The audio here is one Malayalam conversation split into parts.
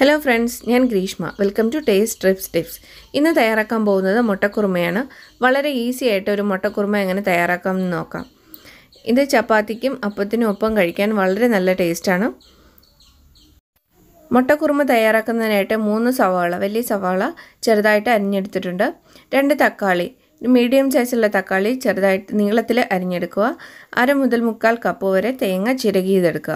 ഹലോ ഫ്രണ്ട്സ് ഞാൻ Greeshma welcome to taste trips tips ഇന്ന് തയ്യാറാക്കാൻ പോകുന്നത് മുട്ടക്കുറുമയാണ് വളരെ ഈസി ആയിട്ട് ഒരു മുട്ടക്കുറുമ എങ്ങനെ തയ്യാറാക്കാം എന്ന് നോക്കാം ഇത് ചപ്പാത്തിക്കും അപ്പത്തിനും ഒപ്പം കഴിക്കാൻ വളരെ നല്ല ടേസ്റ്റാണ് മുട്ടക്കുറുമ തയ്യാറാക്കുന്നതിനായിട്ട് മൂന്ന് സവാള വലിയ സവാള ചെറുതായിട്ട് അരിഞ്ഞെടുത്തിട്ടുണ്ട് രണ്ട് തക്കാളി മീഡിയം സൈസുള്ള തക്കാളി ചെറുതായിട്ട് നീളത്തിൽ അരിഞ്ഞെടുക്കുക അര മുതൽ മുക്കാൽ കപ്പ് വരെ തേങ്ങ ചിരകിയതെടുക്കുക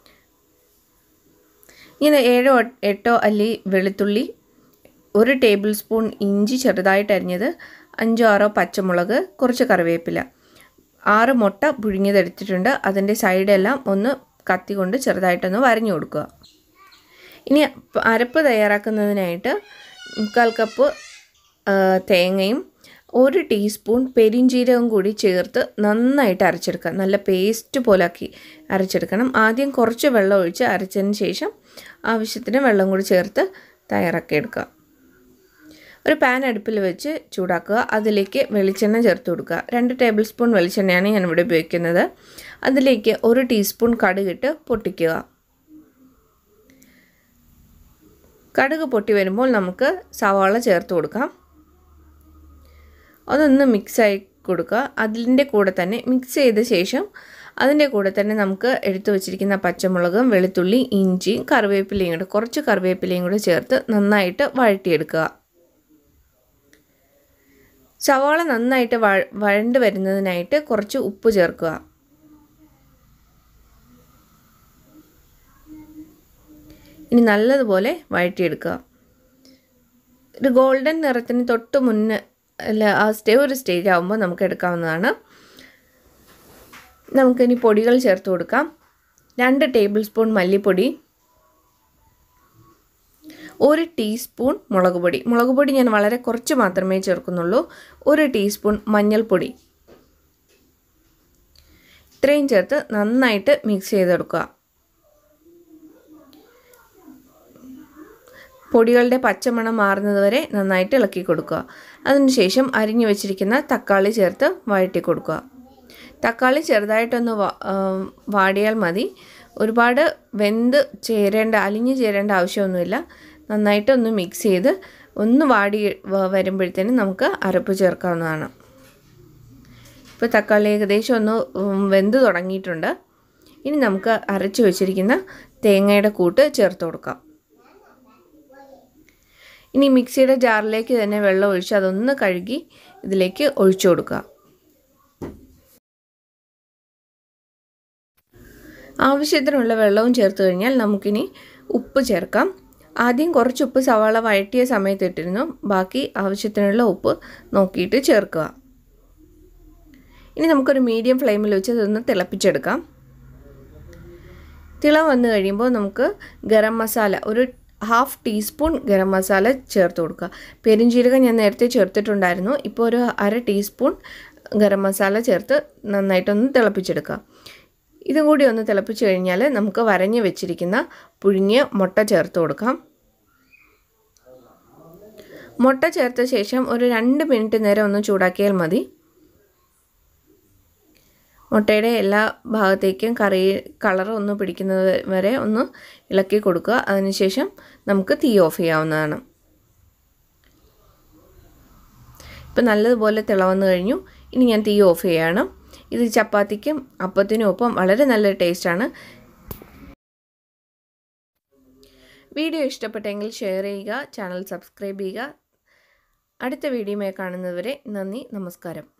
ഇങ്ങനെ ഏഴോ എട്ടോ അല്ലി വെളുത്തുള്ളി ഒരു ടേബിൾ സ്പൂൺ ഇഞ്ചി ചെറുതായിട്ട് അരിഞ്ഞത് അഞ്ചോ ആറോ പച്ചമുളക് കുറച്ച് കറിവേപ്പില ആറ് മുട്ട പുഴുങ്ങിയതെടുത്തിട്ടുണ്ട് അതിൻ്റെ സൈഡെല്ലാം ഒന്ന് കത്തി കൊണ്ട് ചെറുതായിട്ടൊന്ന് വരഞ്ഞു കൊടുക്കുക ഇനി അരപ്പ് തയ്യാറാക്കുന്നതിനായിട്ട് മുക്കാൽ കപ്പ് തേങ്ങയും ഒരു ടീസ്പൂൺ പെരിഞ്ചീരകം കൂടി ചേർത്ത് നന്നായിട്ട് അരച്ചെടുക്കുക നല്ല പേസ്റ്റ് പോലാക്കി അരച്ചെടുക്കണം ആദ്യം കുറച്ച് വെള്ളം ഒഴിച്ച് അരച്ചതിന് ശേഷം ആവശ്യത്തിന് വെള്ളം കൂടി ചേർത്ത് തയ്യാറാക്കി എടുക്കുക ഒരു പാൻ അടുപ്പിൽ വെച്ച് ചൂടാക്കുക അതിലേക്ക് വെളിച്ചെണ്ണ ചേർത്ത് കൊടുക്കുക രണ്ട് ടേബിൾ സ്പൂൺ വെളിച്ചെണ്ണയാണ് ഞാനിവിടെ ഉപയോഗിക്കുന്നത് അതിലേക്ക് ഒരു ടീസ്പൂൺ കടുകിട്ട് പൊട്ടിക്കുക കടുക് പൊട്ടി വരുമ്പോൾ നമുക്ക് സവാള ചേർത്ത് കൊടുക്കാം അതൊന്ന് മിക്സായി കൊടുക്കുക അതിൻ്റെ കൂടെ തന്നെ മിക്സ് ചെയ്ത ശേഷം അതിൻ്റെ കൂടെ തന്നെ നമുക്ക് എടുത്തു വച്ചിരിക്കുന്ന പച്ചമുളകും വെളുത്തുള്ളി ഇഞ്ചിയും കറിവേപ്പിലയും കൂടെ കുറച്ച് കറിവേപ്പിലയും കൂടെ ചേർത്ത് നന്നായിട്ട് വഴറ്റിയെടുക്കുക സവാള നന്നായിട്ട് വഴ വഴണ്ട് വരുന്നതിനായിട്ട് കുറച്ച് ഉപ്പ് ചേർക്കുക ഇനി നല്ലതുപോലെ വഴറ്റിയെടുക്കുക ഒരു ഗോൾഡൻ നിറത്തിന് തൊട്ട് മുന്നേ അല്ല ആ സ്റ്റേ ഒരു സ്റ്റേജ് ആകുമ്പോൾ നമുക്ക് എടുക്കാവുന്നതാണ് നമുക്കിനി പൊടികൾ ചേർത്ത് കൊടുക്കാം രണ്ട് ടേബിൾ സ്പൂൺ മല്ലിപ്പൊടി ഒരു ടീസ്പൂൺ മുളക് പൊടി മുളക് പൊടി ഞാൻ വളരെ കുറച്ച് മാത്രമേ ചേർക്കുന്നുള്ളൂ ഒരു ടീസ്പൂൺ മഞ്ഞൾപ്പൊടി ഇത്രയും ചേർത്ത് നന്നായിട്ട് മിക്സ് ചെയ്തെടുക്കുക പൊടികളുടെ പച്ചമണം മാറുന്നത് വരെ നന്നായിട്ട് ഇളക്കി കൊടുക്കുക അതിനുശേഷം അരിഞ്ഞു വെച്ചിരിക്കുന്ന തക്കാളി ചേർത്ത് വഴറ്റി കൊടുക്കുക തക്കാളി ചെറുതായിട്ടൊന്ന് വാടിയാൽ മതി ഒരുപാട് വെന്ത് ചേരേണ്ട അലിഞ്ഞു ചേരേണ്ട ആവശ്യമൊന്നുമില്ല നന്നായിട്ട് ഒന്ന് മിക്സ് ചെയ്ത് ഒന്ന് വാടി വരുമ്പോഴത്തേനും നമുക്ക് അരപ്പ് ചേർക്കാവുന്നതാണ് ഇപ്പോൾ തക്കാളി ഏകദേശം ഒന്ന് വെന്ത് തുടങ്ങിയിട്ടുണ്ട് ഇനി നമുക്ക് അരച്ച് വെച്ചിരിക്കുന്ന തേങ്ങയുടെ കൂട്ട് ചേർത്ത് കൊടുക്കാം ഇനി മിക്സിയുടെ ജാറിലേക്ക് തന്നെ വെള്ളം ഒഴിച്ച് അതൊന്ന് കഴുകി ഇതിലേക്ക് ഒഴിച്ചു കൊടുക്കുക ആവശ്യത്തിനുള്ള വെള്ളവും ചേർത്ത് കഴിഞ്ഞാൽ നമുക്കിനി ഉപ്പ് ചേർക്കാം ആദ്യം കുറച്ച് ഉപ്പ് സവാള വഴറ്റിയ സമയത്ത് ഇട്ടിരുന്നു ബാക്കി ആവശ്യത്തിനുള്ള ഉപ്പ് നോക്കിയിട്ട് ചേർക്കുക ഇനി നമുക്കൊരു മീഡിയം ഫ്ലെയിമിൽ വെച്ച് അതൊന്ന് തിളപ്പിച്ചെടുക്കാം തിള വന്നു കഴിയുമ്പോൾ നമുക്ക് ഗരം മസാല ഒരു ഹാഫ് ടീസ്പൂൺ ഗരം മസാല ചേർത്ത് കൊടുക്കുക പെരിഞ്ചീരകം ഞാൻ നേരത്തെ ചേർത്തിട്ടുണ്ടായിരുന്നു ഇപ്പോൾ ഒരു അര ടീസ്പൂൺ ഗരം മസാല ചേർത്ത് നന്നായിട്ടൊന്ന് തിളപ്പിച്ചെടുക്കുക ഇതും കൂടി ഒന്ന് തിളപ്പിച്ച് കഴിഞ്ഞാൽ നമുക്ക് വരഞ്ഞ് വെച്ചിരിക്കുന്ന പുഴുങ്ങിയ മുട്ട ചേർത്ത് കൊടുക്കാം മുട്ട ചേർത്ത ശേഷം ഒരു രണ്ട് മിനിറ്റ് നേരം ഒന്ന് ചൂടാക്കിയാൽ മതി മുട്ടയുടെ എല്ലാ ഭാഗത്തേക്കും കറി കളർ ഒന്ന് പിടിക്കുന്നത് വരെ ഒന്ന് ഇളക്കി കൊടുക്കുക അതിനുശേഷം നമുക്ക് തീ ഓഫ് ചെയ്യാവുന്നതാണ് ഇപ്പം നല്ലതുപോലെ തിളവന്നു കഴിഞ്ഞു ഇനി ഞാൻ തീ ഓഫ് ചെയ്യാണ് ഇത് ചപ്പാത്തിക്കും അപ്പത്തിനും ഒപ്പം വളരെ നല്ല ടേസ്റ്റാണ് വീഡിയോ ഇഷ്ടപ്പെട്ടെങ്കിൽ ഷെയർ ചെയ്യുക ചാനൽ സബ്സ്ക്രൈബ് ചെയ്യുക അടുത്ത വീഡിയോയുമായി കാണുന്നതുവരെ നന്ദി നമസ്കാരം